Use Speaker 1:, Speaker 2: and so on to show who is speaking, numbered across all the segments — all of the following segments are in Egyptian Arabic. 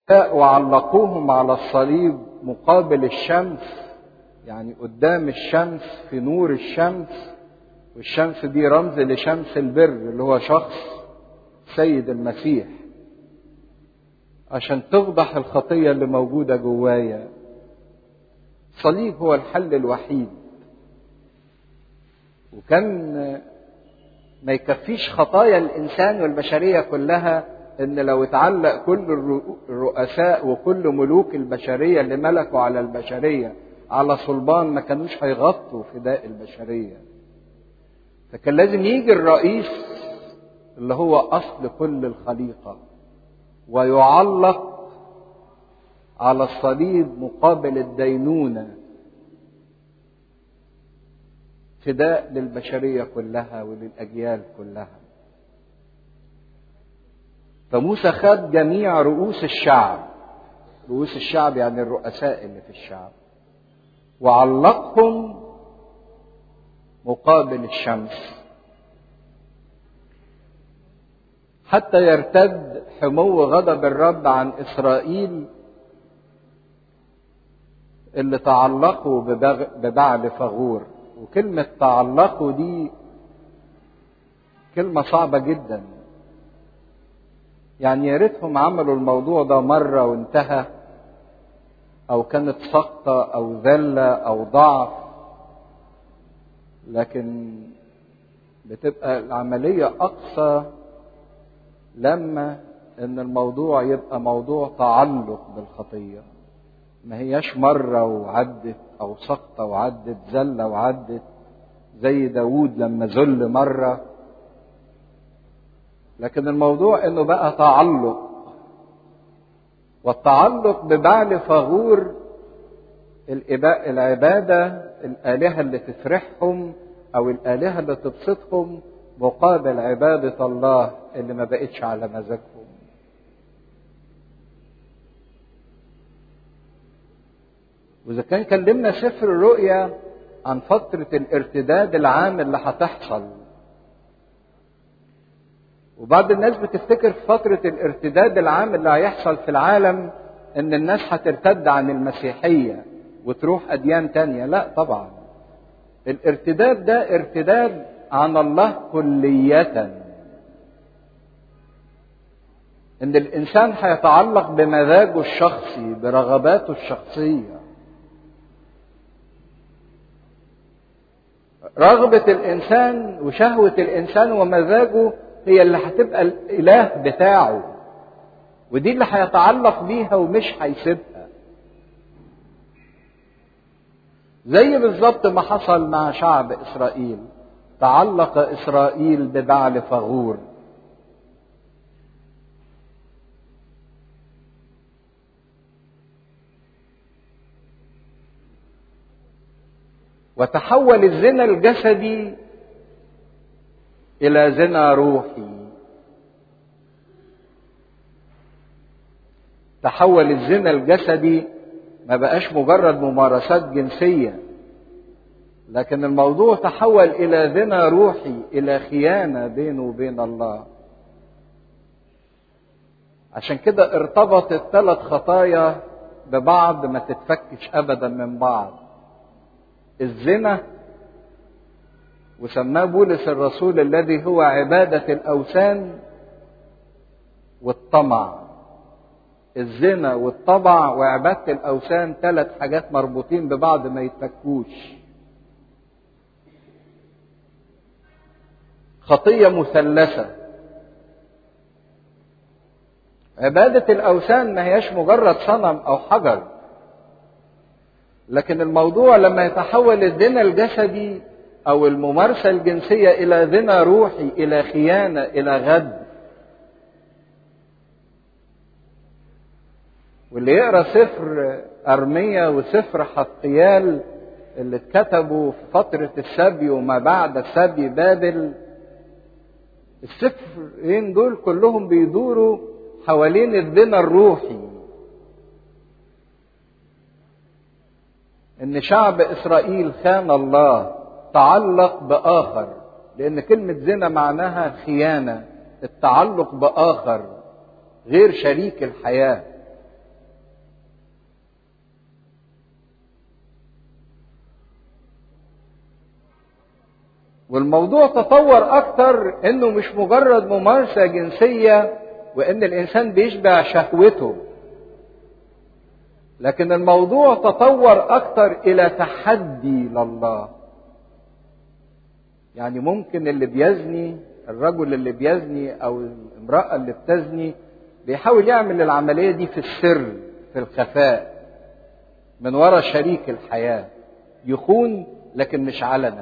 Speaker 1: وعلقوهم على الصليب مقابل الشمس يعني قدام الشمس في نور الشمس والشمس دي رمز لشمس البر اللي هو شخص سيد المسيح عشان تفضح الخطية اللي موجودة جوايا الصليب هو الحل الوحيد وكان ما يكفيش خطايا الإنسان والبشرية كلها إن لو اتعلق كل الرؤساء وكل ملوك البشرية اللي ملكوا على البشرية على صلبان ما كانوش هيغطوا فداء البشرية فكان لازم يجي الرئيس اللي هو أصل كل الخليقة ويعلق على الصليب مقابل الدينونة فداء للبشرية كلها وللأجيال كلها فموسى خد جميع رؤوس الشعب رؤوس الشعب يعني الرؤساء اللي في الشعب وعلقهم مقابل الشمس حتى يرتد حمو غضب الرب عن اسرائيل اللي تعلقوا ببعل فغور وكلمة تعلقوا دي كلمة صعبة جدا يعني يا ريتهم عملوا الموضوع ده مرة وانتهى أو كانت سقطة أو ذلة أو ضعف لكن بتبقى العملية أقصى لما إن الموضوع يبقى موضوع تعلق بالخطية ما هياش مرة وعدت أو سقطة وعدت زلة وعدت زي داوود لما ذل مرة لكن الموضوع انه بقى تعلق والتعلق ببعل فغور العبادة الآلهة اللي تفرحهم أو الآلهة اللي تبسطهم مقابل عبادة الله اللي ما بقتش على مزاجهم وإذا كان كلمنا سفر الرؤيا عن فترة الارتداد العام اللي هتحصل وبعض الناس بتفتكر في فترة الارتداد العام اللي هيحصل في العالم ان الناس هترتد عن المسيحية وتروح اديان تانية لا طبعا الارتداد ده ارتداد عن الله كلية ان الانسان هيتعلق بمزاجه الشخصي برغباته الشخصيه رغبة الإنسان وشهوة الإنسان ومزاجه هي اللي هتبقى الإله بتاعه ودي اللي هيتعلق بيها ومش هيسيبها زي بالظبط ما حصل مع شعب إسرائيل تعلق إسرائيل ببعل فغور وتحول الزنا الجسدي الى زنا روحي تحول الزنا الجسدي ما بقاش مجرد ممارسات جنسيه لكن الموضوع تحول الى زنا روحي الى خيانه بينه وبين الله عشان كده ارتبط الثلاث خطايا ببعض ما تتفكش ابدا من بعض الزنا وسماه بولس الرسول الذي هو عبادة الأوثان والطمع الزنا والطمع وعبادة الأوثان ثلاث حاجات مربوطين ببعض ما يتفكوش خطية مثلثة عبادة الأوثان ما هياش مجرد صنم أو حجر لكن الموضوع لما يتحول الزنا الجسدي او الممارسه الجنسيه الى زنا روحي الى خيانه الى غد واللي يقرا سفر ارميا وسفر حقيال اللي اتكتبوا في فتره السبي وما بعد سبي بابل السفرين دول كلهم بيدوروا حوالين الزنا الروحي ان شعب اسرائيل خان الله تعلق باخر لان كلمه زنا معناها خيانه التعلق باخر غير شريك الحياه والموضوع تطور اكتر انه مش مجرد ممارسة جنسية وان الانسان بيشبع شهوته لكن الموضوع تطور اكتر الى تحدي لله يعني ممكن اللي بيزني الرجل اللي بيزني او الامرأة اللي بتزني بيحاول يعمل العملية دي في السر في الخفاء من وراء شريك الحياة يخون لكن مش علنا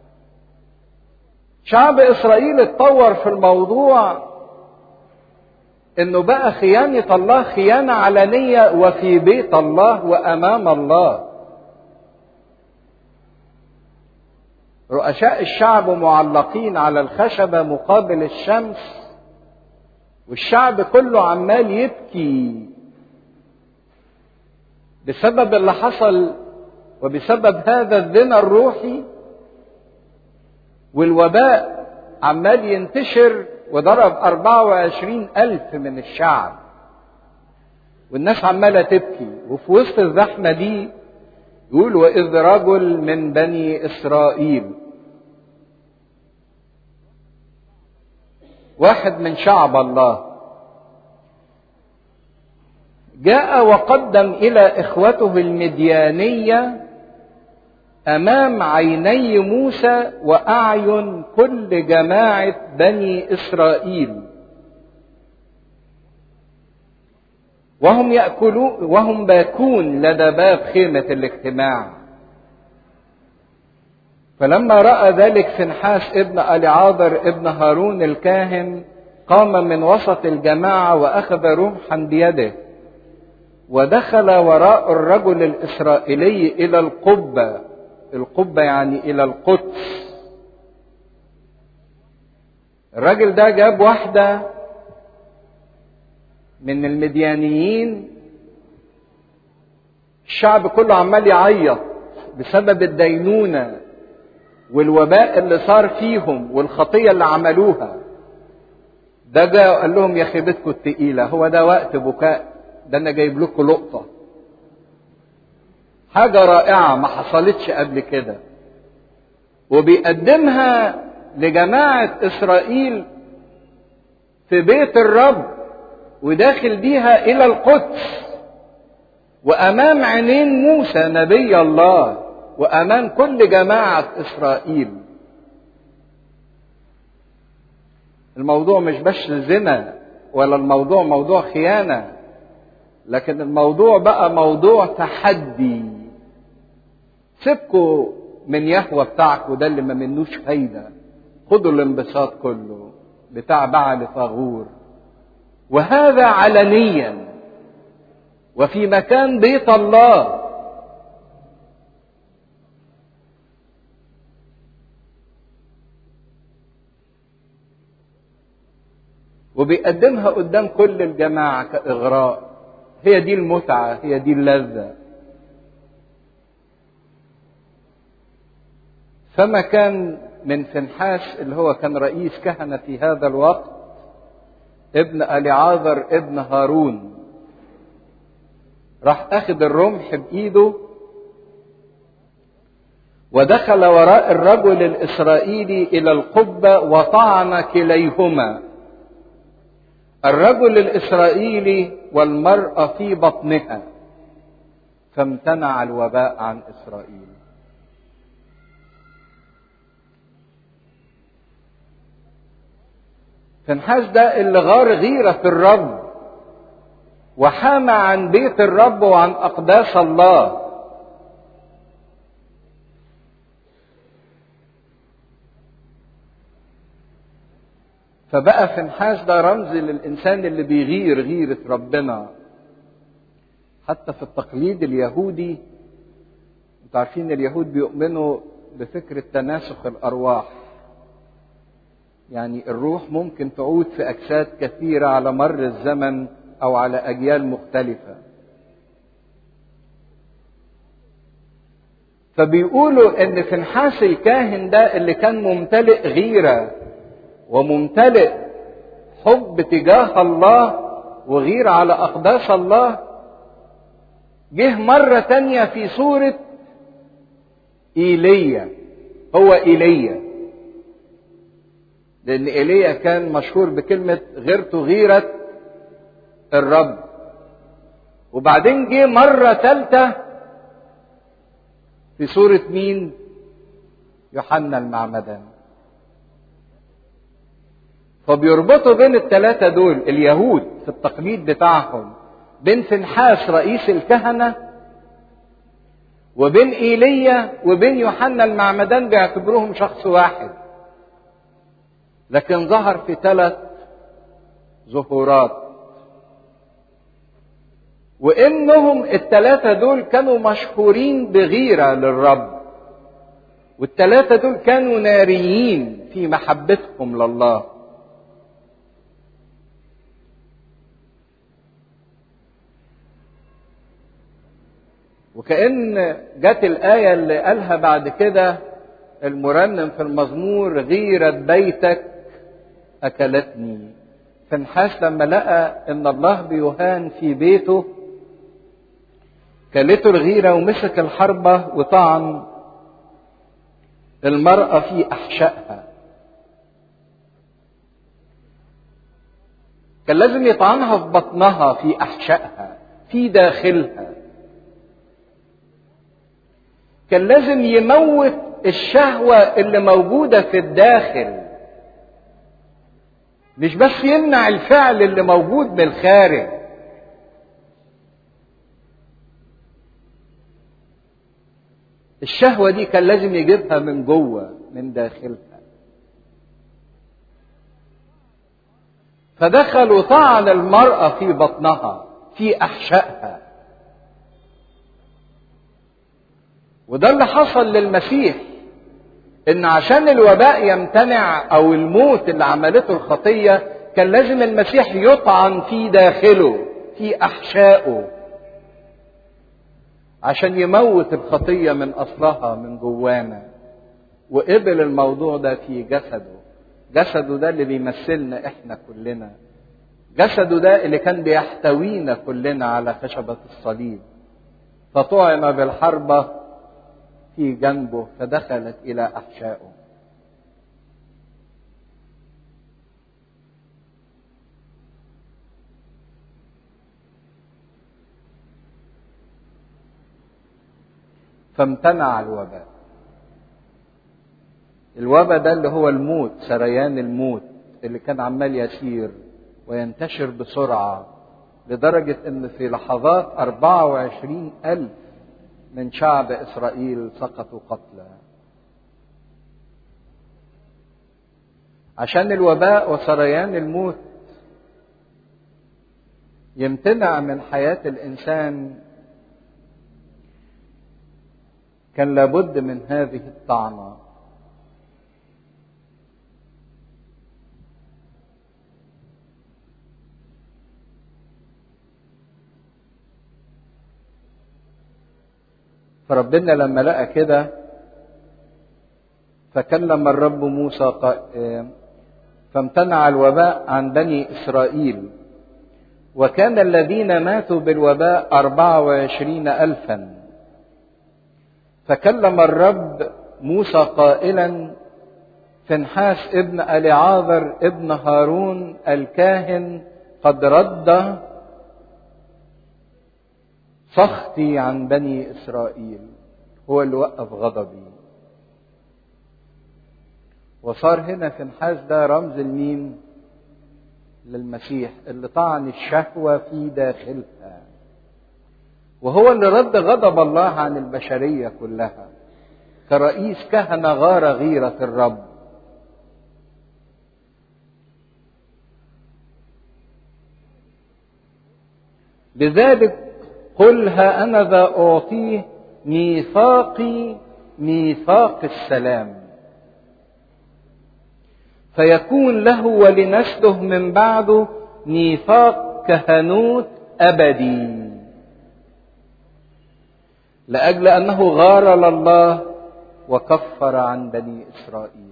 Speaker 1: شعب اسرائيل اتطور في الموضوع انه بقى خيانة الله خيانة علنية وفي بيت الله وامام الله رؤساء الشعب معلقين على الخشبة مقابل الشمس والشعب كله عمال يبكي بسبب اللي حصل وبسبب هذا الزنا الروحي والوباء عمال ينتشر وضرب 24 ألف من الشعب والناس عمالة تبكي وفي وسط الزحمة دي يقول وإذ رجل من بني إسرائيل واحد من شعب الله جاء وقدم إلى إخوته المديانية أمام عيني موسى وأعين كل جماعة بني إسرائيل وهم يأكلون وهم باكون لدى باب خيمة الاجتماع فلما رأى ذلك فنحاس ابن أليعاذر ابن هارون الكاهن قام من وسط الجماعة وأخذ رمحا بيده ودخل وراء الرجل الإسرائيلي إلى القبة القبة يعني إلى القدس الراجل ده جاب واحدة من المديانيين الشعب كله عمال يعيط بسبب الدينونة والوباء اللي صار فيهم والخطية اللي عملوها ده جاء قال لهم يا خيبتكم التقيلة هو ده وقت بكاء ده انا جايب لكم لقطة حاجة رائعة ما حصلتش قبل كده وبيقدمها لجماعة إسرائيل في بيت الرب وداخل بيها إلى القدس وأمام عينين موسى نبي الله وأمام كل جماعة إسرائيل الموضوع مش بس زنا ولا الموضوع موضوع خيانة لكن الموضوع بقى موضوع تحدي سيبكوا من يهوى بتاعكوا ده اللي ما منوش فايدة خدوا الانبساط كله بتاع بعل فاغور وهذا علنيا وفي مكان بيت الله وبيقدمها قدام كل الجماعة كإغراء هي دي المتعة هي دي اللذة فما كان من فنحاس اللي هو كان رئيس كهنة في هذا الوقت ابن أليعاذر ابن هارون راح أخذ الرمح بإيده ودخل وراء الرجل الإسرائيلي إلى القبة وطعن كليهما الرجل الإسرائيلي والمرأة في بطنها فامتنع الوباء عن إسرائيل فنحاس ده اللي غار غيرة في الرب وحامى عن بيت الرب وعن أقداس الله فبقى فنحاس ده رمز للإنسان اللي بيغير غيرة ربنا حتى في التقليد اليهودي انتوا عارفين اليهود بيؤمنوا بفكرة تناسخ الأرواح يعني الروح ممكن تعود في أجساد كثيرة على مر الزمن أو على أجيال مختلفة فبيقولوا إن فنحاس الكاهن ده اللي كان ممتلئ غيرة وممتلئ حب تجاه الله وغير على أقداس الله جه مرة تانية في صورة إيليا هو إيليا لأن إيليا كان مشهور بكلمة غيرته غيرة الرب وبعدين جه مرة ثالثة في سورة مين؟ يوحنا المعمدان فبيربطوا بين الثلاثة دول اليهود في التقليد بتاعهم بين فنحاس رئيس الكهنة وبين ايليا وبين يوحنا المعمدان بيعتبروهم شخص واحد لكن ظهر في ثلاث ظهورات وانهم الثلاثه دول كانوا مشهورين بغيره للرب والثلاثه دول كانوا ناريين في محبتهم لله وكأن جت الآية اللي قالها بعد كده المرنم في المزمور غيرة بيتك أكلتني فنحاس لما لقى إن الله بيهان في بيته كلته الغيرة ومسك الحربة وطعن المرأة في أحشائها كان لازم يطعنها في بطنها في أحشائها في داخلها كان لازم يموت الشهوة اللي موجودة في الداخل مش بس يمنع الفعل اللي موجود من الخارج الشهوة دي كان لازم يجيبها من جوه من داخلها فدخل وطعن المرأة في بطنها في أحشائها وده اللي حصل للمسيح ان عشان الوباء يمتنع او الموت اللي عملته الخطيه كان لازم المسيح يطعن في داخله في احشائه عشان يموت الخطيه من اصلها من جوانا وقبل الموضوع ده في جسده جسده ده اللي بيمثلنا احنا كلنا جسده ده اللي كان بيحتوينا كلنا على خشبه الصليب فطعن بالحربه في جنبه فدخلت الى احشائه فامتنع الوباء الوباء ده اللي هو الموت سريان الموت اللي كان عمال يسير وينتشر بسرعة لدرجة ان في لحظات 24 ألف من شعب اسرائيل سقطوا قتلى عشان الوباء وسريان الموت يمتنع من حياه الانسان كان لابد من هذه الطعنه فربنا لما لقى كده فكلم الرب موسى فامتنع الوباء عن بني إسرائيل وكان الذين ماتوا بالوباء أربعة وعشرين ألفا فكلم الرب موسى قائلا فنحاس ابن أليعاذر ابن هارون الكاهن قد رد سخطي عن بني اسرائيل هو اللي وقف غضبي وصار هنا فنحاس ده رمز لمين للمسيح اللي طعن الشهوة في داخلها وهو اللي رد غضب الله عن البشرية كلها كرئيس كهنة غار غيرة الرب لذلك قل ها أنا ذا أعطيه ميثاقي ميثاق السلام فيكون له ولنسله من بعده ميثاق كهنوت أبدي لأجل أنه غار لله وكفر عن بني إسرائيل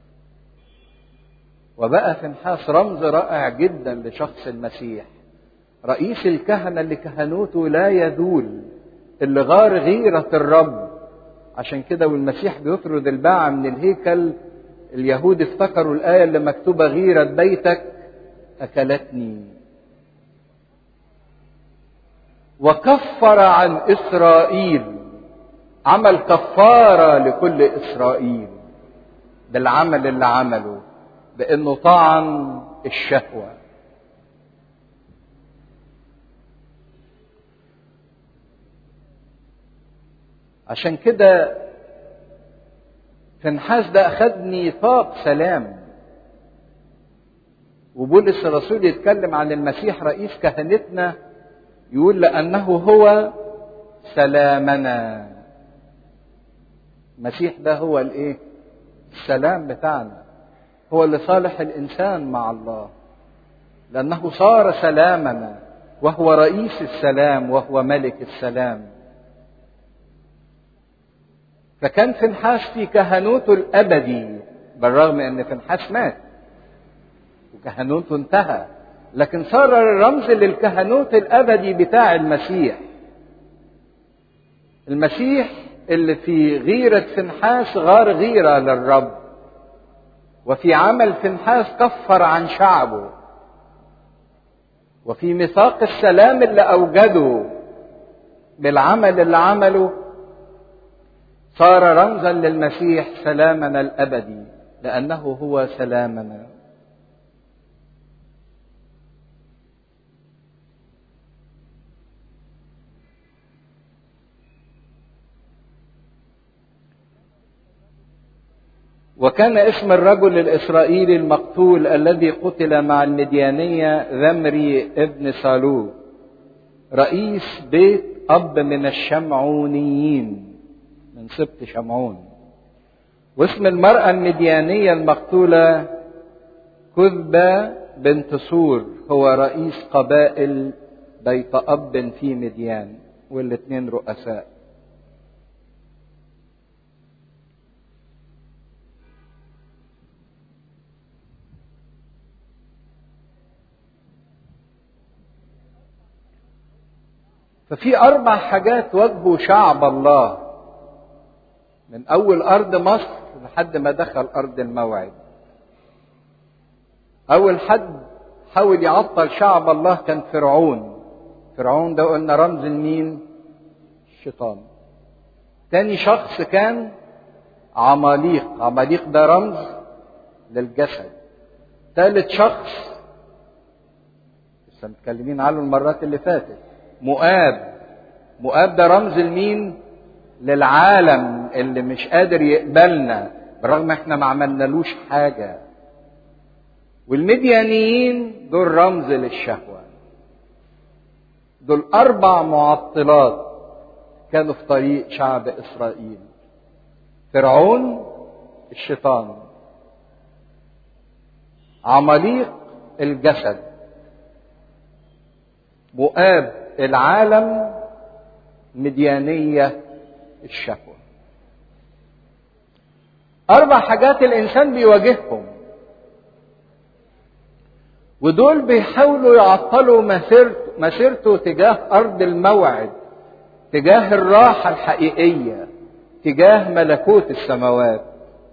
Speaker 1: وبقى فنحاس رمز رائع جدا لشخص المسيح رئيس الكهنة اللي كهنوته لا يذول اللي غار غيرة الرب عشان كده والمسيح بيطرد الباعة من الهيكل اليهود افتكروا الآية اللي مكتوبة غيرة بيتك أكلتني وكفر عن إسرائيل عمل كفارة لكل إسرائيل بالعمل اللي عمله بأنه طعن الشهوة عشان كده فنحاس ده أخذ ميثاق سلام وبولس الرسول يتكلم عن المسيح رئيس كهنتنا يقول لأنه هو سلامنا المسيح ده هو الايه السلام بتاعنا هو اللي صالح الانسان مع الله لانه صار سلامنا وهو رئيس السلام وهو ملك السلام فكان فنحاس في كهنوته الابدي بالرغم ان فنحاس مات وكهنوته انتهى لكن صار الرمز للكهنوت الابدي بتاع المسيح المسيح اللي في غيرة فنحاس غار غيرة للرب وفي عمل فنحاس كفر عن شعبه وفي ميثاق السلام اللي أوجده بالعمل اللي عمله صار رمزا للمسيح سلامنا الأبدي لأنه هو سلامنا وكان اسم الرجل الإسرائيلي المقتول الذي قتل مع المديانية ذمري ابن صالوه رئيس بيت أب من الشمعونيين من سبط شمعون واسم المرأة المديانية المقتولة كذبة بنت سور هو رئيس قبائل بيت أب في مديان والاثنين رؤساء ففي أربع حاجات واجهوا شعب الله من أول أرض مصر لحد ما دخل أرض الموعد أول حد حاول يعطل شعب الله كان فرعون فرعون ده قلنا رمز لمين الشيطان تاني شخص كان عماليق عماليق ده رمز للجسد ثالث شخص لسه متكلمين عنه المرات اللي فاتت مؤاب مؤاب ده رمز لمين للعالم اللي مش قادر يقبلنا بالرغم احنا ما عملنالوش حاجة والمديانيين دول رمز للشهوة دول أربع معطلات كانوا في طريق شعب إسرائيل فرعون الشيطان عماليق الجسد مؤاب العالم مديانية الشهوة أربع حاجات الإنسان بيواجههم ودول بيحاولوا يعطلوا مسيرته, مسيرته تجاه أرض الموعد تجاه الراحة الحقيقية تجاه ملكوت السماوات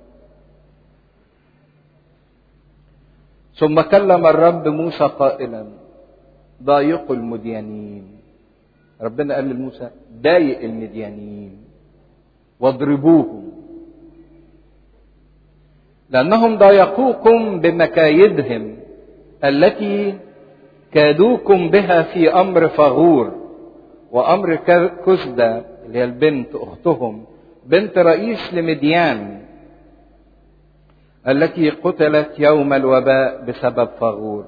Speaker 1: ثم كلم الرب موسى قائلا ضايقوا المديانين ربنا قال لموسى ضايق المديانين واضربوهم لأنهم ضايقوكم بمكايدهم التي كادوكم بها في أمر فغور وأمر كسدة اللي هي البنت أختهم بنت رئيس لمديان التي قتلت يوم الوباء بسبب فغور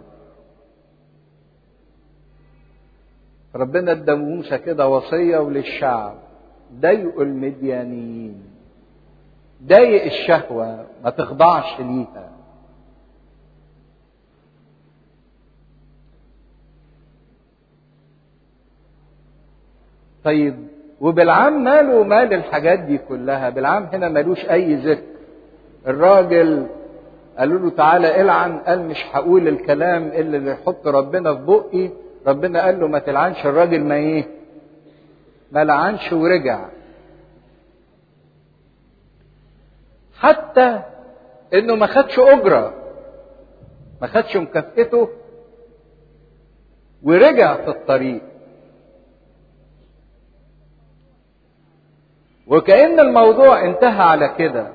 Speaker 1: ربنا ادى موسى كده وصيه وللشعب ضايقوا المديانيين ضايق الشهوه ما تخضعش ليها طيب وبالعام ماله مال الحاجات دي كلها بالعام هنا ملوش اي ذكر الراجل قالوا له تعالى العن قال مش هقول الكلام اللي اللي يحط ربنا في بقي ربنا قال له ما تلعنش الراجل ما ايه ما لعنش ورجع حتى انه ما خدش اجره ما خدش مكافئته ورجع في الطريق وكأن الموضوع انتهى على كده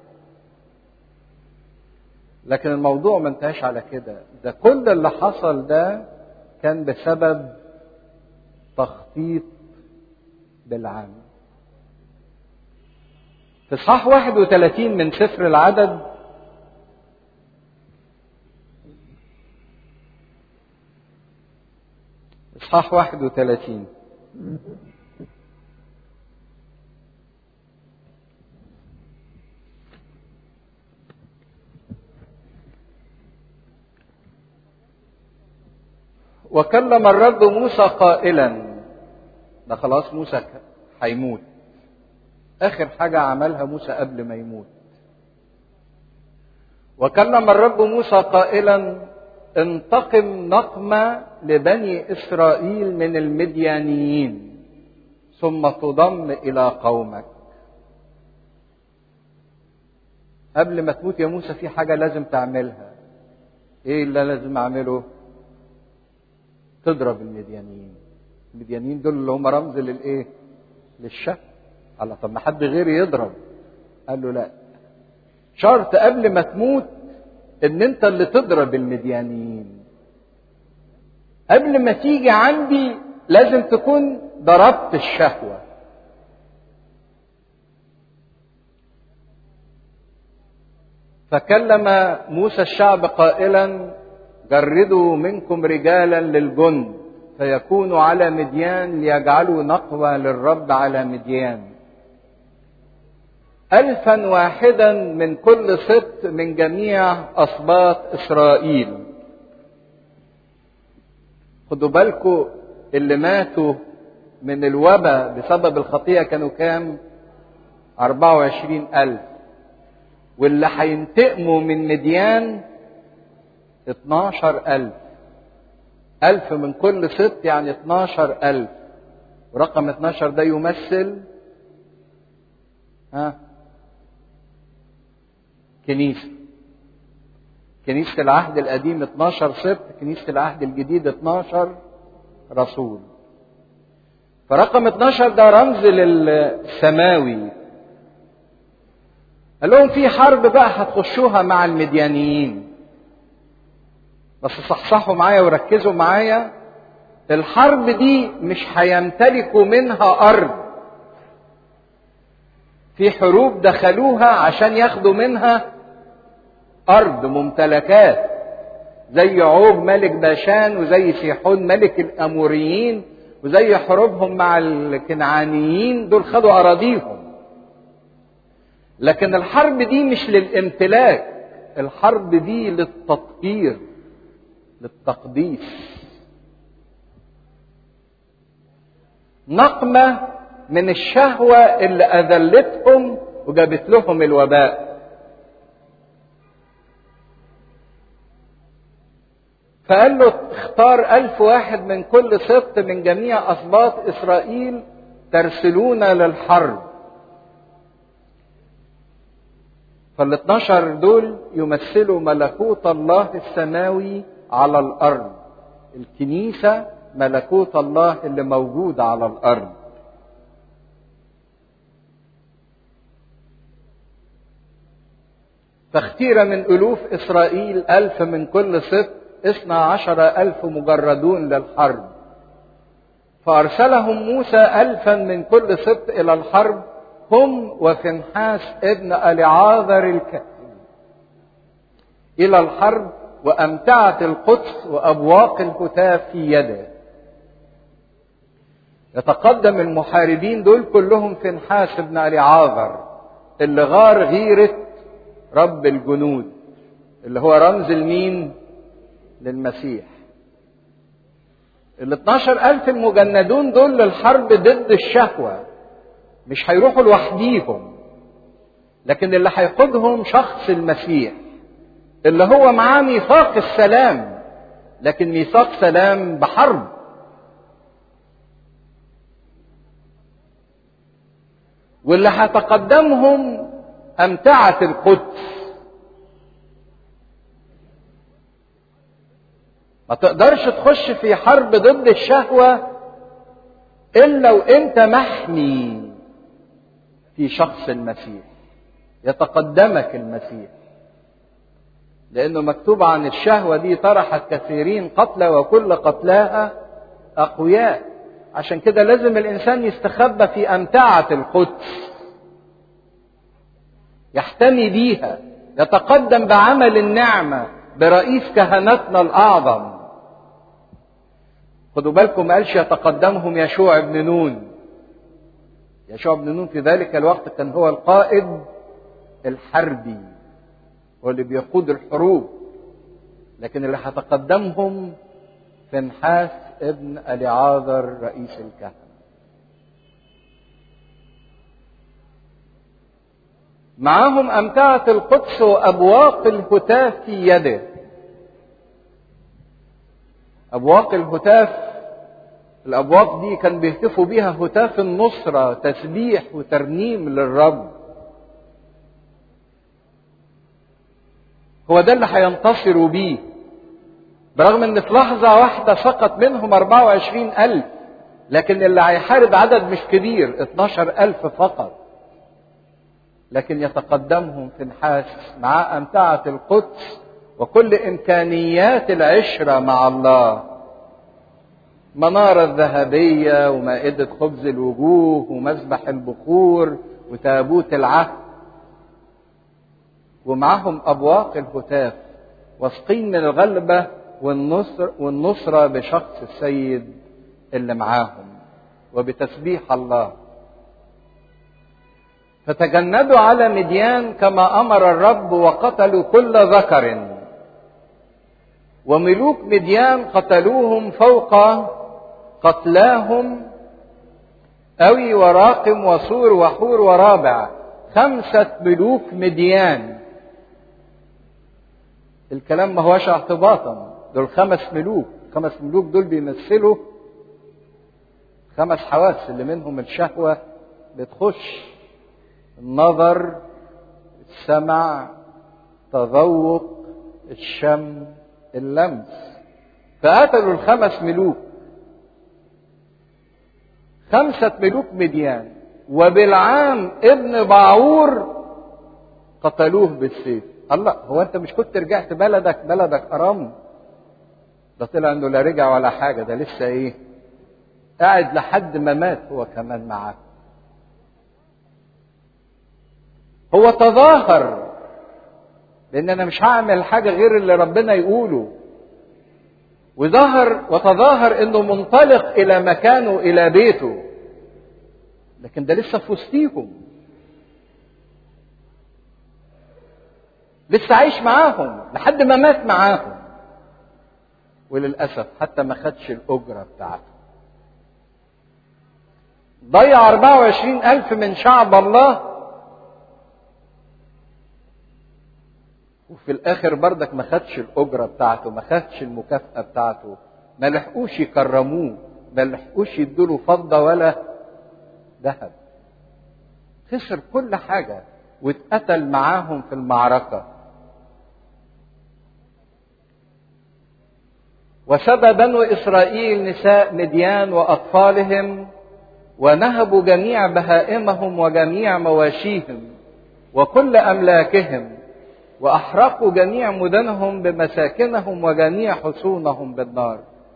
Speaker 1: لكن الموضوع ما انتهاش على كده ده كل اللي حصل ده كان بسبب تخطيط بالعام في اصحاح 31 من سفر العدد اصحاح 31 وكلم الرب موسى قائلا ده خلاص موسى هيموت اخر حاجه عملها موسى قبل ما يموت وكلم الرب موسى قائلا انتقم نقمه لبني اسرائيل من المديانيين ثم تضم الى قومك قبل ما تموت يا موسى في حاجه لازم تعملها ايه اللي لازم اعمله تضرب المديانيين المديانيين دول اللي هم رمز للايه للشك الله طب ما حد غيري يضرب قال له لا شرط قبل ما تموت ان انت اللي تضرب المديانيين قبل ما تيجي عندي لازم تكون ضربت الشهوة فكلم موسى الشعب قائلا جردوا منكم رجالا للجند فيكونوا على مديان ليجعلوا نقوى للرب على مديان ألفا واحدا من كل سبط من جميع أسباط إسرائيل خدوا بالكم اللي ماتوا من الوباء بسبب الخطية كانوا كام 24 ألف واللي هينتقموا من مديان 12 ألف ألف من كل ست يعني 12 ألف ورقم 12 ده يمثل ها كنيسة كنيسة العهد القديم 12 سبت كنيسة العهد الجديد 12 رسول فرقم 12 ده رمز للسماوي قال لهم في حرب بقى هتخشوها مع المديانيين بس صحصحوا معايا وركزوا معايا الحرب دي مش هيمتلكوا منها ارض في حروب دخلوها عشان ياخدوا منها ارض ممتلكات زي عوج ملك باشان وزي سيحون ملك الاموريين وزي حروبهم مع الكنعانيين دول خدوا اراضيهم لكن الحرب دي مش للامتلاك الحرب دي للتطهير للتقديس نقمة من الشهوة اللي أذلتهم وجابت لهم الوباء فقال له اختار ألف واحد من كل سبط من جميع أسباط إسرائيل ترسلون للحرب فال 12 دول يمثلوا ملكوت الله السماوي على الارض الكنيسه ملكوت الله اللي موجود على الارض فاختير من ألوف إسرائيل ألف من كل سبط اثنا عشر ألف مجردون للحرب فأرسلهم موسى ألفا من كل سبط إلى الحرب هم وفنحاس ابن ألعاذر الكهن إلى الحرب وأمتعة القدس وأبواق الهتاف في يده يتقدم المحاربين دول كلهم فنحاس ابن ألعاذر اللي غار غيرة رب الجنود اللي هو رمز المين للمسيح ال 12 ألف المجندون دول للحرب ضد الشهوة مش هيروحوا لوحديهم لكن اللي هيقودهم شخص المسيح اللي هو معاه ميثاق السلام لكن ميثاق سلام بحرب واللي هتقدمهم أمتعة القدس ما تقدرش تخش في حرب ضد الشهوة إلا وأنت محمي في شخص المسيح يتقدمك المسيح لأنه مكتوب عن الشهوة دي طرحت كثيرين قتلى وكل قتلاها أقوياء عشان كده لازم الإنسان يستخبى في أمتعة القدس يحتمي بيها يتقدم بعمل النعمة برئيس كهنتنا الأعظم خدوا بالكم ما قالش يتقدمهم يشوع بن نون يشوع بن نون في ذلك الوقت كان هو القائد الحربي هو اللي بيقود الحروب لكن اللي هتقدمهم فنحاس ابن اليعاذر رئيس الكهنة معاهم أمتعة القدس وأبواق الهتاف في يده أبواق الهتاف الأبواق دي كان بيهتفوا بيها هتاف النصرة تسبيح وترنيم للرب هو ده اللي هينتصروا بيه برغم ان في لحظة واحدة سقط منهم 24 ألف لكن اللي هيحارب عدد مش كبير 12 ألف فقط لكن يتقدمهم في نحاس مع أمتعة القدس وكل إمكانيات العشرة مع الله منارة الذهبية ومائدة خبز الوجوه ومذبح البخور وتابوت العهد ومعهم أبواق الهتاف واثقين من الغلبة والنصر والنصرة بشخص السيد اللي معاهم وبتسبيح الله فتجندوا على مديان كما أمر الرب وقتلوا كل ذكر وملوك مديان قتلوهم فوق قتلاهم أوي وراقم وصور وحور ورابع خمسة ملوك مديان الكلام ما هوش اعتباطا دول خمس ملوك خمس ملوك دول بيمثلوا خمس حواس اللي منهم الشهوة بتخش النظر السمع تذوق الشم اللمس فقتلوا الخمس ملوك خمسة ملوك مديان وبالعام ابن باعور قتلوه بالسيف الله هو انت مش كنت رجعت بلدك بلدك ارم ده طلع انه لا رجع ولا حاجة ده لسه ايه قاعد لحد ما مات هو كمان معاه هو تظاهر لان انا مش هعمل حاجة غير اللي ربنا يقوله وظهر وتظاهر انه منطلق الى مكانه الى بيته لكن ده لسه في وسطيهم لسه عايش معاهم لحد ما مات معاهم وللأسف حتى ما خدش الأجرة بتاعته ضيع 24 ألف من شعب الله وفي الآخر بردك ما خدش الأجرة بتاعته ما خدش المكافأة بتاعته ما لحقوش يكرموه ما لحقوش يدوله فضة ولا ذهب خسر كل حاجة واتقتل معاهم في المعركة وسبى بنو إسرائيل نساء مديان وأطفالهم ونهبوا جميع بهائمهم وجميع مواشيهم وكل أملاكهم وأحرقوا جميع مدنهم بمساكنهم وجميع حصونهم بالنار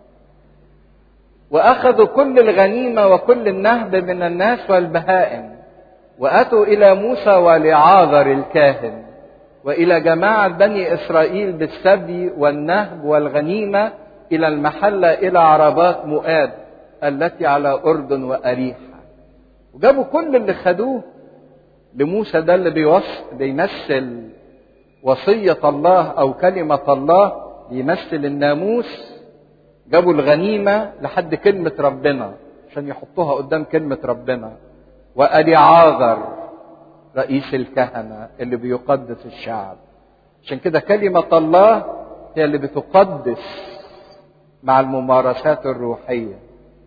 Speaker 1: وأخذوا كل الغنيمة وكل النهب من الناس والبهائم وأتوا إلى موسى ولعاذر الكاهن وإلى جماعة بني إسرائيل بالسبي والنهب والغنيمة إلى المحلة إلى عربات مؤاب التي على أردن وأريحة وجابوا كل اللي خدوه لموسى ده اللي بيوص بيمثل وصية الله أو كلمة الله بيمثل الناموس جابوا الغنيمة لحد كلمة ربنا عشان يحطوها قدام كلمة ربنا وأليعاذر رئيس الكهنة اللي بيقدس الشعب عشان كده كلمة الله هي اللي بتقدس مع الممارسات الروحية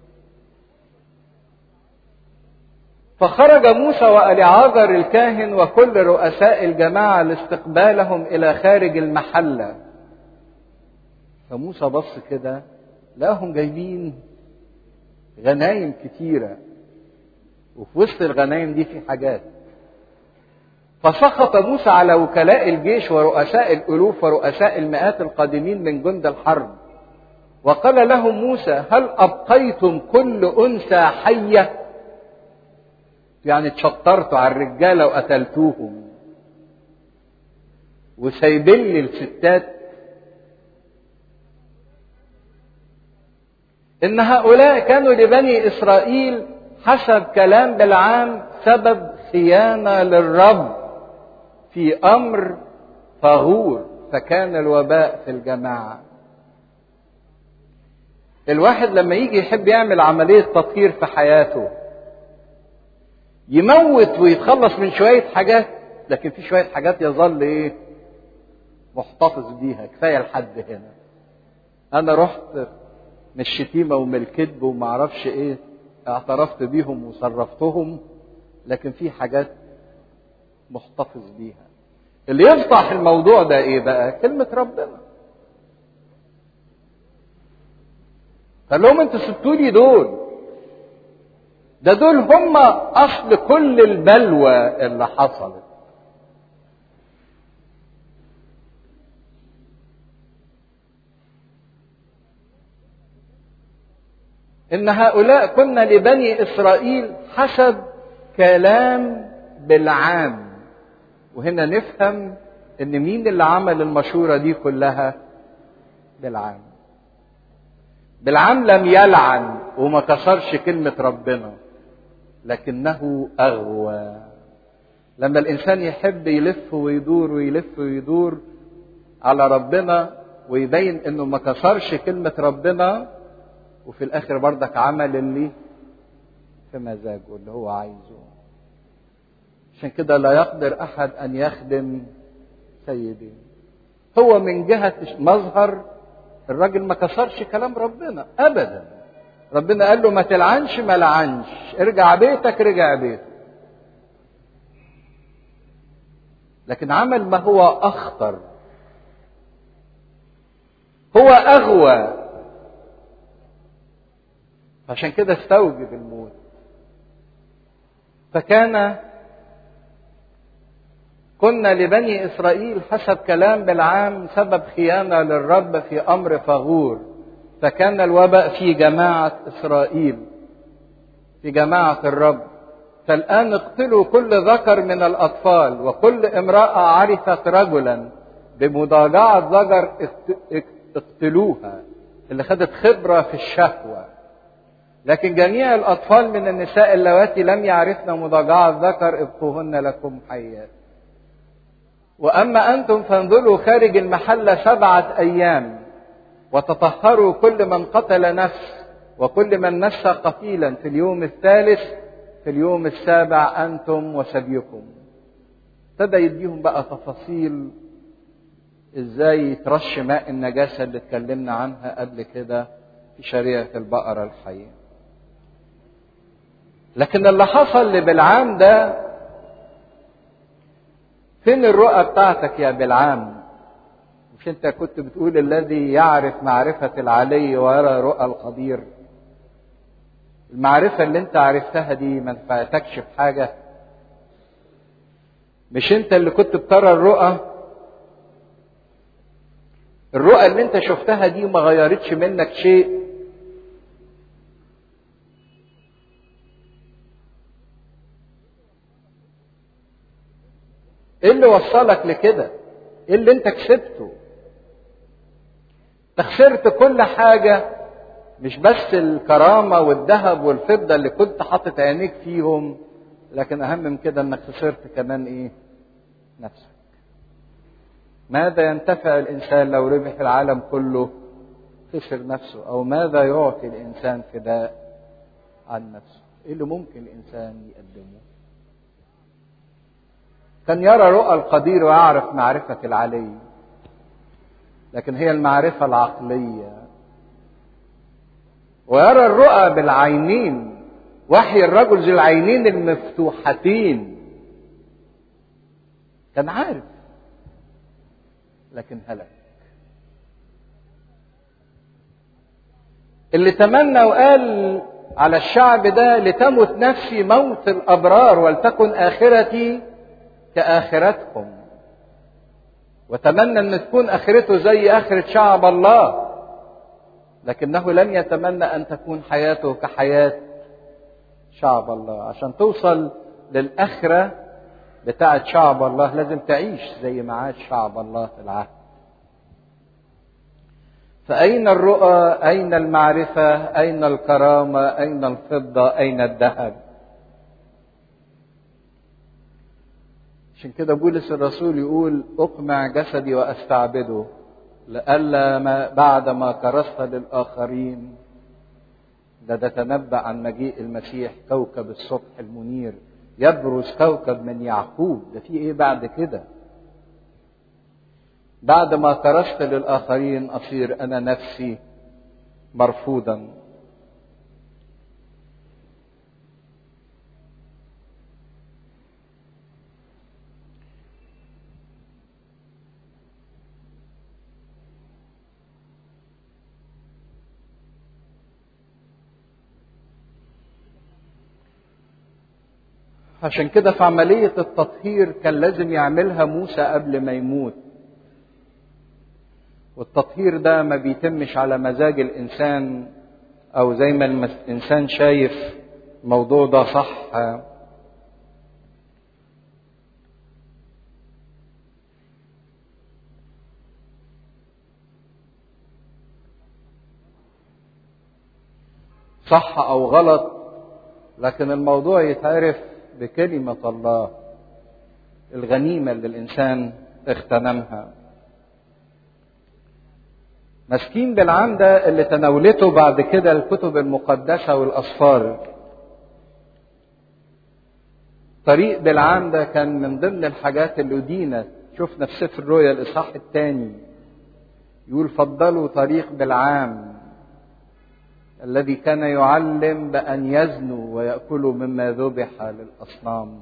Speaker 1: فخرج موسى وأليعاذر الكاهن وكل رؤساء الجماعة لاستقبالهم إلى خارج المحلة فموسى بص كده لقاهم جايبين غنايم كتيرة وفي وسط الغنايم دي في حاجات فسخط موسى على وكلاء الجيش ورؤساء الألوف ورؤساء المئات القادمين من جند الحرب وقال لهم موسى هل أبقيتم كل أنثى حية يعني تشطرتوا على الرجالة وقتلتوهم وسايبين لي الستات إن هؤلاء كانوا لبني إسرائيل حسب كلام بالعام سبب خيانة للرب في أمر فغور فكان الوباء في الجماعة الواحد لما يجي يحب يعمل عملية تطهير في حياته يموت ويتخلص من شوية حاجات لكن في شوية حاجات يظل ايه محتفظ بيها كفاية لحد هنا انا رحت من الشتيمة ومن الكذب وما اعرفش ايه اعترفت بيهم وصرفتهم لكن في حاجات محتفظ بيها اللي يفضح الموضوع ده ايه بقى كلمة ربنا قال لهم انتوا سبتولي دول ده دول هم اصل كل البلوى اللي حصلت ان هؤلاء كنا لبني اسرائيل حسب كلام بالعام وهنا نفهم ان مين اللي عمل المشوره دي كلها بالعام بالعام لم يلعن وما كسرش كلمه ربنا لكنه اغوى لما الانسان يحب يلف ويدور ويلف ويدور على ربنا ويبين انه ما كسرش كلمه ربنا وفي الاخر بردك عمل اللي في مزاجه اللي هو عايزه عشان كده لا يقدر احد ان يخدم سيدين هو من جهه مظهر الراجل ما كسرش كلام ربنا ابدا ربنا قال له ما تلعنش ما لعنش ارجع بيتك رجع بيته لكن عمل ما هو اخطر هو اغوى عشان كده استوجب الموت فكان كنا لبني اسرائيل حسب كلام بالعام سبب خيانه للرب في امر فغور فكان الوباء في جماعه اسرائيل في جماعه الرب فالان اقتلوا كل ذكر من الاطفال وكل امراه عرفت رجلا بمضاجعه ذكر اقتلوها اللي خدت خبره في الشهوه لكن جميع الاطفال من النساء اللواتي لم يعرفن مضاجعه ذكر ابقوهن لكم حيات واما انتم فانظروا خارج المحله سبعه ايام وتطهروا كل من قتل نفس وكل من نسى قتيلا في اليوم الثالث في اليوم السابع انتم وسبيكم ابتدى يديهم بقى تفاصيل ازاي ترش ماء النجاسه اللي اتكلمنا عنها قبل كده في شريعه البقره الحيه لكن اللي حصل لبلعام ده فين الرؤى بتاعتك يا بلعام مش انت كنت بتقول الذي يعرف معرفة العلي ويرى رؤى القدير المعرفة اللي انت عرفتها دي ما نفعتكش بحاجة مش انت اللي كنت بترى الرؤى الرؤى اللي انت شفتها دي ما غيرتش منك شيء ايه اللي وصلك لكده ايه اللي انت كسبته انت خسرت كل حاجة مش بس الكرامة والذهب والفضة اللي كنت حاطط عينيك فيهم لكن اهم من كده انك خسرت كمان ايه نفسك ماذا ينتفع الانسان لو ربح العالم كله خسر نفسه او ماذا يعطي الانسان فداء عن نفسه ايه اللي ممكن الانسان يقدمه كان يرى رؤى القدير ويعرف معرفة العلي لكن هي المعرفة العقلية ويرى الرؤى بالعينين وحي الرجل ذي العينين المفتوحتين كان عارف لكن هلك اللي تمنى وقال على الشعب ده لتمت نفسي موت الابرار ولتكن اخرتي كاخرتكم وتمنى ان تكون اخرته زي اخره شعب الله لكنه لم يتمنى ان تكون حياته كحياه شعب الله عشان توصل للاخره بتاعه شعب الله لازم تعيش زي ما عاش شعب الله في العهد فأين الرؤى؟ أين المعرفة؟ أين الكرامة؟ أين الفضة؟ أين الذهب؟ عشان كده بولس الرسول يقول أقمع جسدي وأستعبده لئلا ما بعد ما كرست للآخرين لنتنبأ عن مجيء المسيح كوكب الصبح المنير يبرز كوكب من يعقوب ده في ايه بعد كده بعد ما كرست للآخرين أصير أنا نفسي مرفوضا عشان كده في عملية التطهير كان لازم يعملها موسى قبل ما يموت والتطهير ده ما بيتمش على مزاج الإنسان أو زي ما الإنسان شايف الموضوع ده صح صح أو غلط لكن الموضوع يتعرف بكلمة الله الغنيمة اللي الإنسان اغتنمها مسكين بالعام ده اللي تناولته بعد كده الكتب المقدسة والأسفار طريق بالعام ده كان من ضمن الحاجات اللي أدينت شفنا في سفر الرؤيا الإصحاح الثاني يقول فضلوا طريق بالعام الذي كان يعلم بأن يزنوا ويأكلوا مما ذبح للأصنام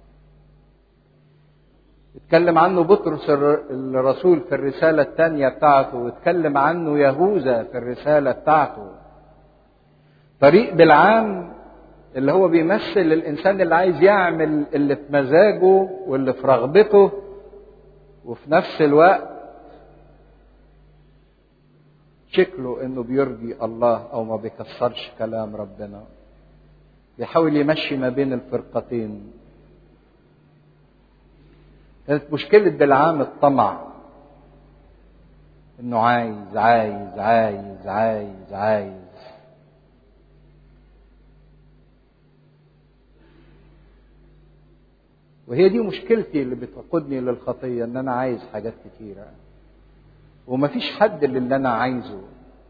Speaker 1: اتكلم عنه بطرس الرسول في الرسالة الثانية بتاعته واتكلم عنه يهوذا في الرسالة بتاعته طريق بالعام اللي هو بيمثل الإنسان اللي عايز يعمل اللي في مزاجه واللي في رغبته وفي نفس الوقت شكله انه بيرضي الله او ما بيكسرش كلام ربنا بيحاول يمشي ما بين الفرقتين كانت مشكلة بالعام الطمع انه عايز عايز عايز عايز عايز وهي دي مشكلتي اللي بتقودني للخطية ان انا عايز حاجات كتيرة ومفيش حد للي انا عايزه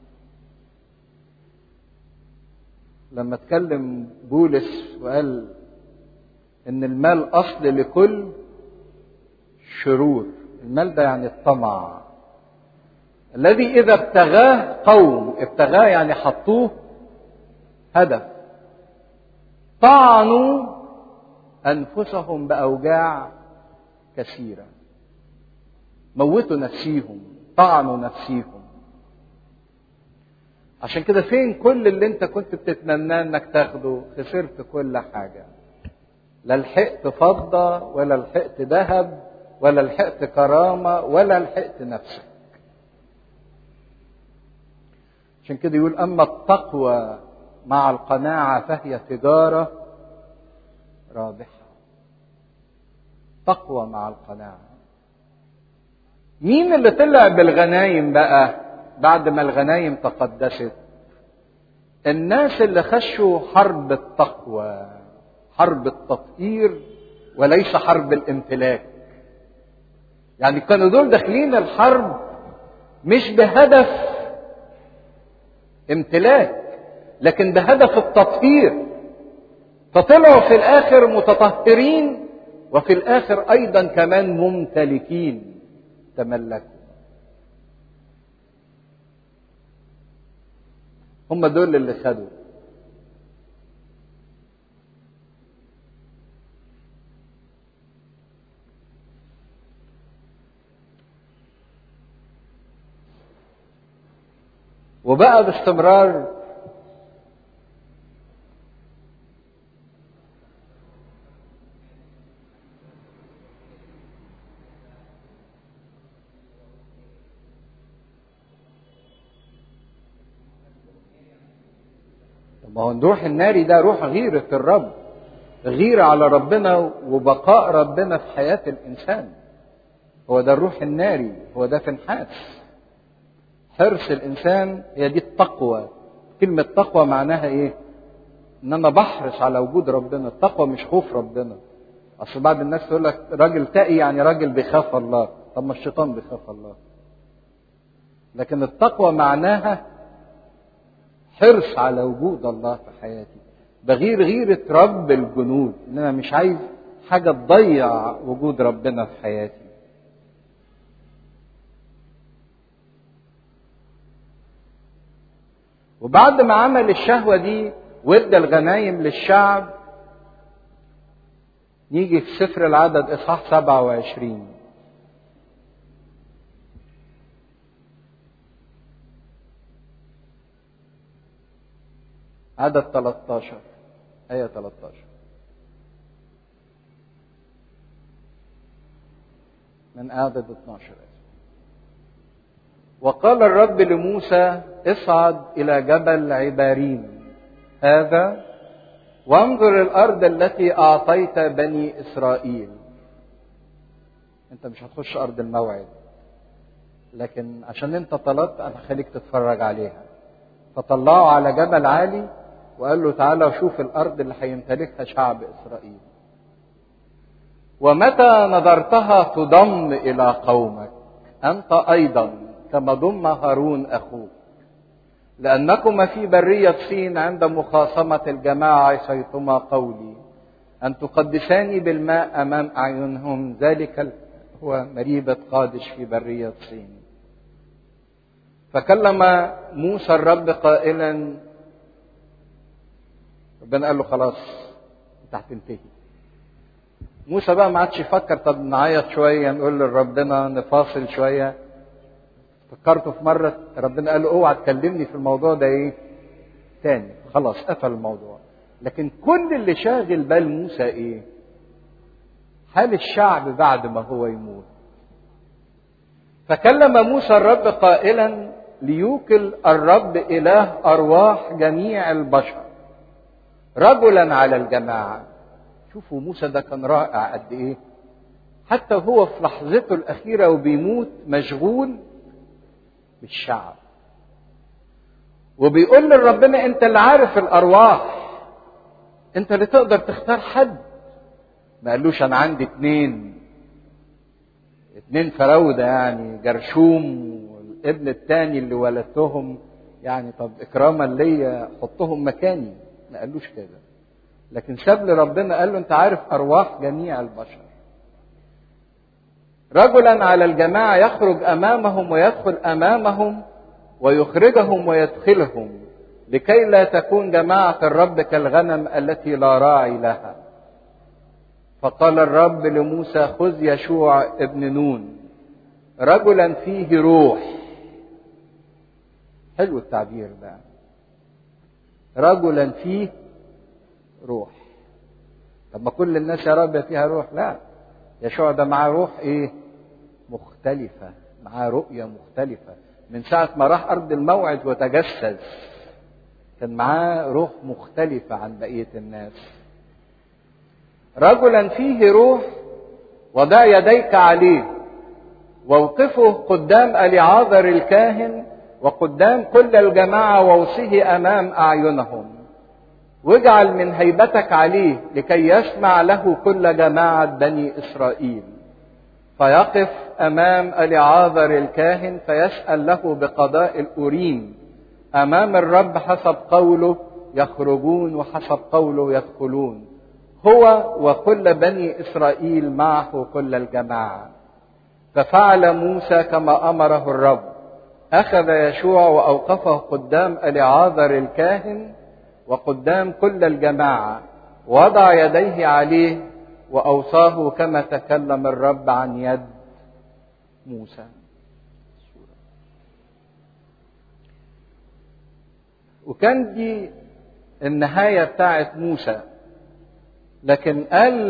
Speaker 1: لما اتكلم بولس وقال ان المال اصل لكل شرور المال ده يعني الطمع الذي اذا ابتغاه قوم ابتغاه يعني حطوه هدف طعنوا انفسهم باوجاع كثيره موتوا نفسيهم طعنوا نفسيهم عشان كده فين كل اللي انت كنت بتتمناه انك تاخده خسرت كل حاجه لا لحقت فضه ولا لحقت ذهب ولا لحقت كرامه ولا لحقت نفسك عشان كده يقول اما التقوى مع القناعه فهي تجاره رابحه تقوى مع القناعه مين اللي طلع بالغنايم بقى بعد ما الغنايم تقدست الناس اللي خشوا حرب التقوى حرب التطهير وليس حرب الامتلاك يعني كانوا دول داخلين الحرب مش بهدف امتلاك لكن بهدف التطهير فطلعوا في الاخر متطهرين وفي الاخر ايضا كمان ممتلكين تملكوا هم دول اللي خدوا وبقى باستمرار ما هو الروح الناري ده روح غيرة الرب غيرة على ربنا وبقاء ربنا في حياة الإنسان هو ده الروح الناري هو ده فنحاس حرص الإنسان هي دي التقوى كلمة تقوى معناها إيه؟ إن أنا بحرص على وجود ربنا التقوى مش خوف ربنا أصل بعض الناس تقول لك راجل تقي يعني راجل بيخاف الله طب ما الشيطان بيخاف الله لكن التقوى معناها حرص على وجود الله في حياتي بغير غيرة رب الجنود ان انا مش عايز حاجة تضيع وجود ربنا في حياتي وبعد ما عمل الشهوة دي وادى الغنايم للشعب نيجي في سفر العدد اصحاح 27 عدد 13 آية 13 من عدد 12 وقال الرب لموسى اصعد إلى جبل عباريم هذا وانظر الأرض التي أعطيت بني إسرائيل أنت مش هتخش أرض الموعد لكن عشان أنت طلبت أنا هخليك تتفرج عليها فطلعه على جبل عالي وقال له تعالى وشوف الارض اللي هيمتلكها شعب اسرائيل ومتى نظرتها تضم الى قومك انت ايضا كما ضم هارون اخوك لانكما في بريه صين عند مخاصمه الجماعه عصيتما قولي ان تقدساني بالماء امام اعينهم ذلك هو مريبه قادش في بريه صين فكلم موسى الرب قائلا ربنا قال له خلاص انت هتنتهي موسى بقى ما عادش يفكر طب نعيط شويه نقول لربنا نفاصل شويه فكرته في مره ربنا قال له اوعى تكلمني في الموضوع ده ايه تاني خلاص قفل الموضوع لكن كل اللي شاغل بال موسى ايه حال الشعب بعد ما هو يموت فكلم موسى الرب قائلا ليوكل الرب اله ارواح جميع البشر رجلا على الجماعه شوفوا موسى ده كان رائع قد ايه حتى هو في لحظته الاخيره وبيموت مشغول بالشعب وبيقول لربنا انت اللي عارف الارواح انت اللي تقدر تختار حد ما قالوش انا عندي اتنين اتنين فراوده يعني جرشوم والابن التاني اللي ولدتهم يعني طب اكراما ليا حطهم مكاني ما قالوش كده لكن ساب لربنا قال له انت عارف ارواح جميع البشر رجلا على الجماعه يخرج امامهم ويدخل امامهم ويخرجهم ويدخلهم لكي لا تكون جماعه الرب كالغنم التي لا راعي لها فقال الرب لموسى خذ يشوع ابن نون رجلا فيه روح حلو التعبير ده رجلا فيه روح طب ما كل الناس يا رب فيها روح لا يشوع ده معاه روح ايه مختلفة معاه رؤية مختلفة من ساعة ما راح أرض الموعد وتجسد كان معاه روح مختلفة عن بقية الناس رجلا فيه روح وضع يديك عليه واوقفه قدام اليعاذر الكاهن وقدام كل الجماعة ووصيه أمام أعينهم واجعل من هيبتك عليه لكي يسمع له كل جماعة بني إسرائيل فيقف أمام اليعاذر الكاهن فيسأل له بقضاء الأوريم أمام الرب حسب قوله يخرجون وحسب قوله يدخلون هو وكل بني إسرائيل معه كل الجماعة ففعل موسى كما أمره الرب أخذ يشوع وأوقفه قدام اليعاذر الكاهن وقدام كل الجماعة وضع يديه عليه وأوصاه كما تكلم الرب عن يد موسى وكان دي النهاية بتاعت موسى لكن قال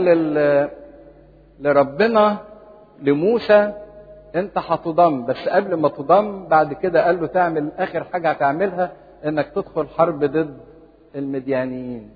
Speaker 1: لربنا لموسى انت هتضم بس قبل ما تضم بعد كده قال له تعمل اخر حاجة هتعملها انك تدخل حرب ضد المديانيين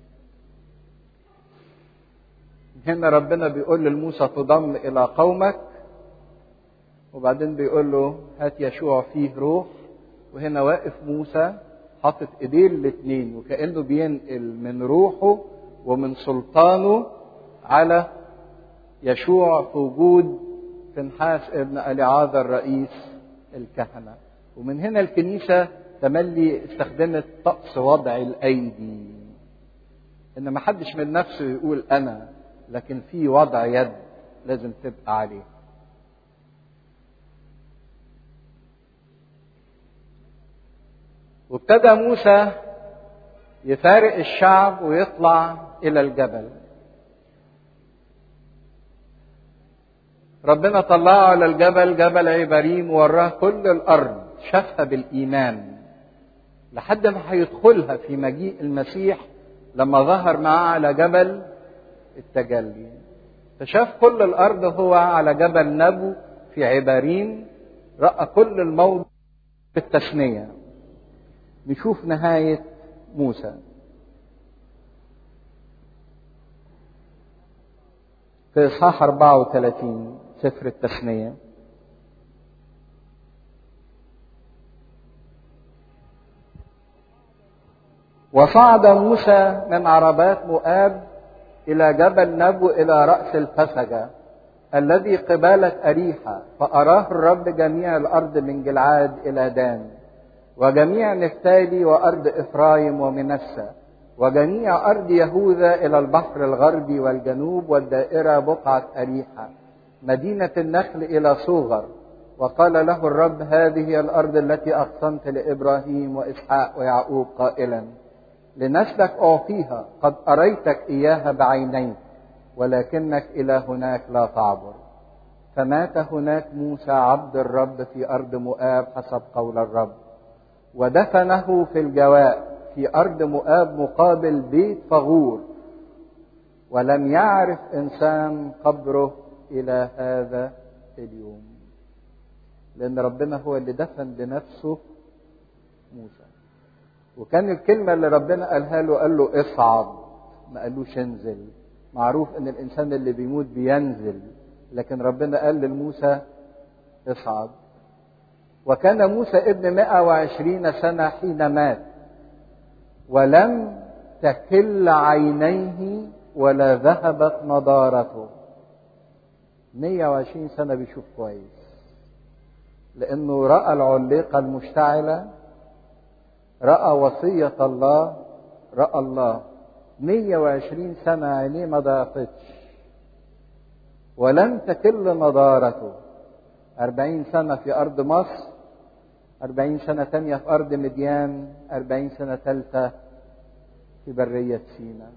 Speaker 1: هنا ربنا بيقول لموسى تضم إلى قومك وبعدين بيقول له هات يشوع فيه روح وهنا واقف موسى حاطط ايديه الاثنين وكانه بينقل من روحه ومن سلطانه على يشوع في وجود فنحاس ابن اليعاذر رئيس الكهنه ومن هنا الكنيسه تملي استخدمت طقس وضع الايدي ان ما حدش من نفسه يقول انا لكن في وضع يد لازم تبقى عليه وابتدى موسى يفارق الشعب ويطلع الى الجبل ربنا طلعه على الجبل جبل عبريم ووراه كل الارض شافها بالايمان لحد ما هيدخلها في مجيء المسيح لما ظهر معاه على جبل التجلي فشاف كل الارض هو على جبل نبو في عبريم راى كل الموضع بالتثنيه نشوف نهايه موسى في اصحاح 34 سفر التثنيه وصعد موسى من عربات مؤاب إلى جبل نبو إلى رأس الفسجة الذي قبالة أريحة فأراه الرب جميع الأرض من جلعاد إلى دان وجميع نفتالي وأرض إفرايم ومنسى وجميع أرض يهوذا إلى البحر الغربي والجنوب والدائرة بقعة أريحة مدينة النخل إلى صوغر وقال له الرب هذه هي الأرض التي أقسمت لإبراهيم وإسحاق ويعقوب قائلا لنسلك أعطيها قد أريتك إياها بعينيك ولكنك إلى هناك لا تعبر فمات هناك موسى عبد الرب في أرض مؤاب حسب قول الرب ودفنه في الجواء في أرض مؤاب مقابل بيت فغور ولم يعرف إنسان قبره إلى هذا اليوم لأن ربنا هو اللي دفن بنفسه موسى وكان الكلمة اللي ربنا قالها له قال له اصعد ما قالوش انزل معروف ان الانسان اللي بيموت بينزل لكن ربنا قال لموسى اصعد وكان موسى ابن 120 سنة حين مات ولم تكل عينيه ولا ذهبت نضارته 120 سنة بيشوف كويس لأنه رأى العليقة المشتعلة رأى وصية الله رأى الله 120 سنة عينيه ما ضعفتش ولم تكل نضارته أربعين سنة في أرض مصر أربعين سنة تانية في أرض مديان أربعين سنة ثالثة في برية سينا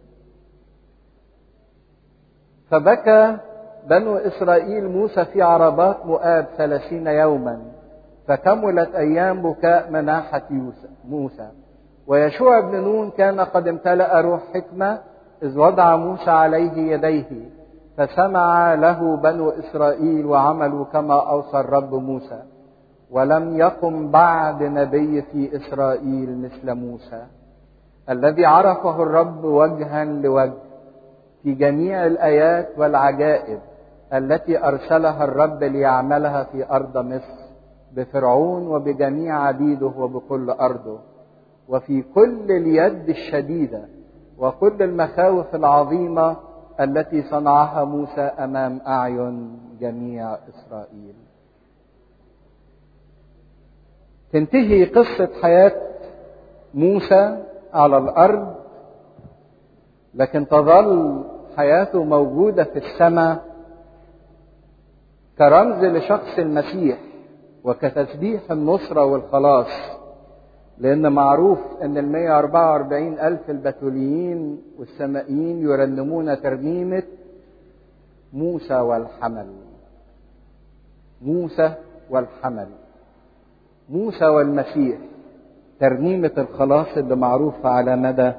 Speaker 1: فبكى بنو إسرائيل موسى في عربات مؤاب ثلاثين يوما فكملت أيام بكاء مناحة موسى ويشوع بن نون كان قد امتلأ روح حكمة إذ وضع موسى عليه يديه فسمع له بنو إسرائيل وعملوا كما أوصى الرب موسى ولم يقم بعد نبي في إسرائيل مثل موسى الذي عرفه الرب وجها لوجه في جميع الآيات والعجائب التي أرسلها الرب ليعملها في أرض مصر بفرعون وبجميع عبيده وبكل أرضه وفي كل اليد الشديدة وكل المخاوف العظيمة التي صنعها موسى أمام أعين جميع إسرائيل تنتهي قصة حياة موسى على الأرض لكن تظل حياته موجودة في السماء كرمز لشخص المسيح وكتسبيح النصرة والخلاص لأن معروف أن ال 144 ألف البتوليين والسمائيين يرنمون ترنيمة موسى والحمل موسى والحمل موسى والمسيح ترنيمة الخلاص اللي معروفة على مدى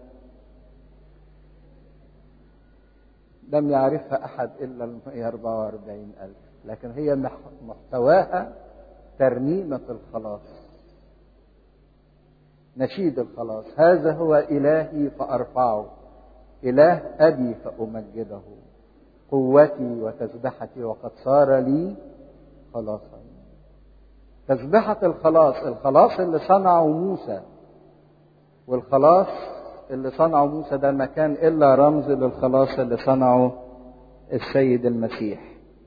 Speaker 1: لم يعرفها أحد إلا ال 144 ألف لكن هي محتواها ترنيمة الخلاص نشيد الخلاص هذا هو إلهي فأرفعه إله أبي فأمجده قوتي وتسبحتي وقد صار لي خلاصا تسبحة الخلاص الخلاص اللي صنعه موسى والخلاص اللي صنعه موسى ده ما كان إلا رمز للخلاص اللي صنعه السيد المسيح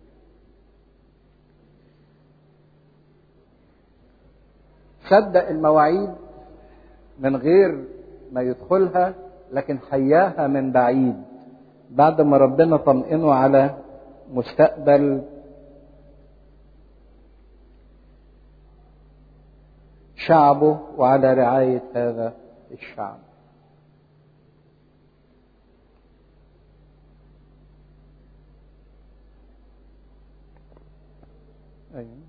Speaker 1: صدق المواعيد من غير ما يدخلها لكن حياها من بعيد بعد ما ربنا طمئنه على مستقبل شعبه وعلى رعاية هذا الشعب أيوة.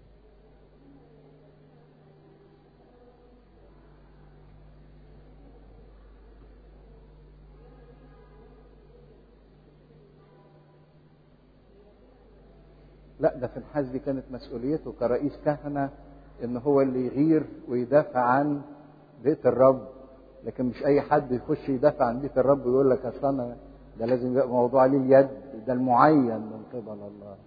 Speaker 1: لا ده في الحاج دي كانت مسؤوليته كرئيس كهنة ان هو اللي يغير ويدافع عن بيت الرب لكن مش اي حد يخش يدافع عن بيت الرب ويقول لك اصل انا ده لازم يبقى موضوع عليه اليد ده المعين من قبل الله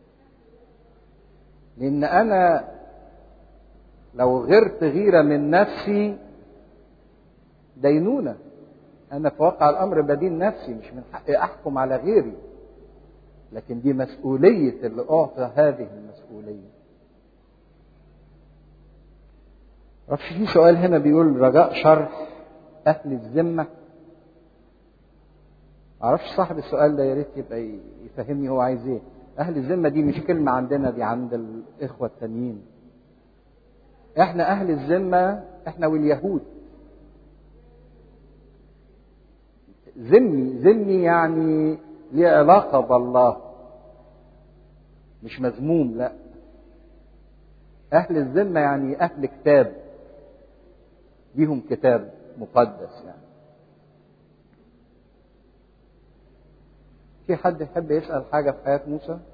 Speaker 1: لان انا لو غرت غيرة من نفسي دينونة انا في واقع الامر بدين نفسي مش من حقي احكم على غيري لكن دي مسؤولية اللي أعطى هذه المسؤولية معرفش في سؤال هنا بيقول رجاء شرح أهل الذمة معرفش صاحب السؤال ده يا ريت يبقى يفهمني هو عايز ايه أهل الذمة دي مش كلمة عندنا دي عند الإخوة التانيين احنا أهل الذمة احنا واليهود ذمي ذمي يعني ليه علاقة بالله مش مذموم لا أهل الذمة يعني أهل كتاب ليهم كتاب مقدس يعني في حد يحب يسأل حاجة في حياة موسى؟